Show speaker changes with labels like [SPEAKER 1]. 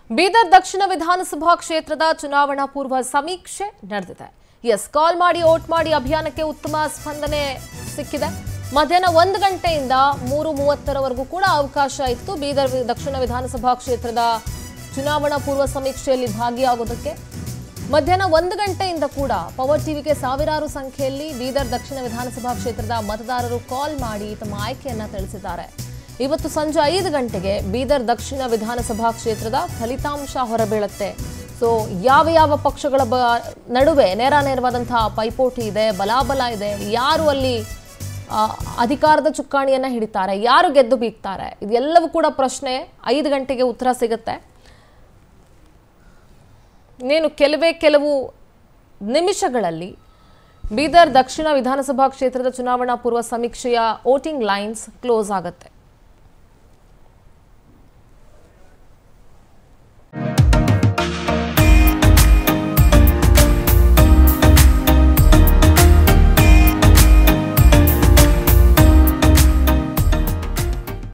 [SPEAKER 1] ಬೀದರ್ ದಕ್ಷಿಣ ವಿಧಾನಸಭಾ ಕ್ಷೇತ್ರದ ಚುನಾವಣಾ ಪೂರ್ವ ಸಮೀಕ್ಷೆ ನಡೆದಿದೆ ಎಸ್ ಕಾಲ್ ಮಾಡಿ ಓಟ್ ಮಾಡಿ ಅಭಿಯಾನಕ್ಕೆ ಉತ್ತಮ ಸ್ಪಂದನೆ ಸಿಕ್ಕಿದೆ ಮಧ್ಯಾಹ್ನ ಒಂದು ಗಂಟೆಯಿಂದ ಮೂರು ಮೂವತ್ತರವರೆಗೂ ಕೂಡ ಅವಕಾಶ ಇತ್ತು ಬೀದರ್ ವಿ- ದಕ್ಷಿಣ ವಿಧಾನಸಭಾ ಕ್ಷೇತ್ರದ ಚುನಾವಣಾ ಪೂರ್ವ ಸಮೀಕ್ಷೆಯಲ್ಲಿ ಭಾಗಿಯಾಗೋದಕ್ಕೆ ಮಧ್ಯಾಹ್ನ ಒಂದು ಗಂಟೆಯಿಂದ ಕೂಡ ಪವರ್ ಟಿವಿಗೆ ಸಾವಿರಾರು ಸಂಖ್ಯೆಯಲ್ಲಿ ಬೀದರ್ ದಕ್ಷಿಣ ವಿಧಾನಸಭಾ ಕ್ಷೇತ್ರದ ಮತದಾರರು ಕಾಲ್ ಮಾಡಿ ತಮ್ಮ ಆಯ್ಕೆಯನ್ನ ತಿಳಿಸಿದ್ದಾರೆ ಇವತ್ತು ಸಂಜೆ ಐದು ಗಂಟೆಗೆ ಬೀದರ್ ದಕ್ಷಿಣ ವಿಧಾನಸಭಾ ಕ್ಷೇತ್ರದ ಫಲಿತಾಂಶ ಹೊರಬೀಳುತ್ತೆ ಸೊ ಯಾವ ಯಾವ ಪಕ್ಷಗಳ ಬ ನಡುವೆ ನೇರ ನೇರವಾದಂತಹ ಪೈಪೋಟಿ ಇದೆ ಬಲಾಬಲ ಇದೆ ಯಾರು ಅಲ್ಲಿ ಆ, ಅಧಿಕಾರದ ಚುಕ್ಕಾಣಿಯನ್ನ ಹಿಡಿತಾರೆ ಯಾರು ಗೆದ್ದು ಬೀಗ್ತಾರೆ ಇದೆಲ್ಲವೂ ಕೂಡ ಪ್ರಶ್ನೆ ಐದು ಗಂಟೆಗೆ ಉತ್ತರ ಸಿಗುತ್ತೆ ಇನ್ನೇನು ಕೆಲವೇ ಕೆಲವು ನಿಮಿಷಗಳಲ್ಲಿ ಬೀದರ್ ದಕ್ಷಿಣ ವಿಧಾನಸಭಾ ಕ್ಷೇತ್ರದ ಚುನಾವಣಾ ಪೂರ್ವ ಸಮೀಕ್ಷೆಯ ವೋಟಿಂಗ್ ಲೈನ್ಸ್ ಕ್ಲೋಸ್ ಆಗುತ್ತೆ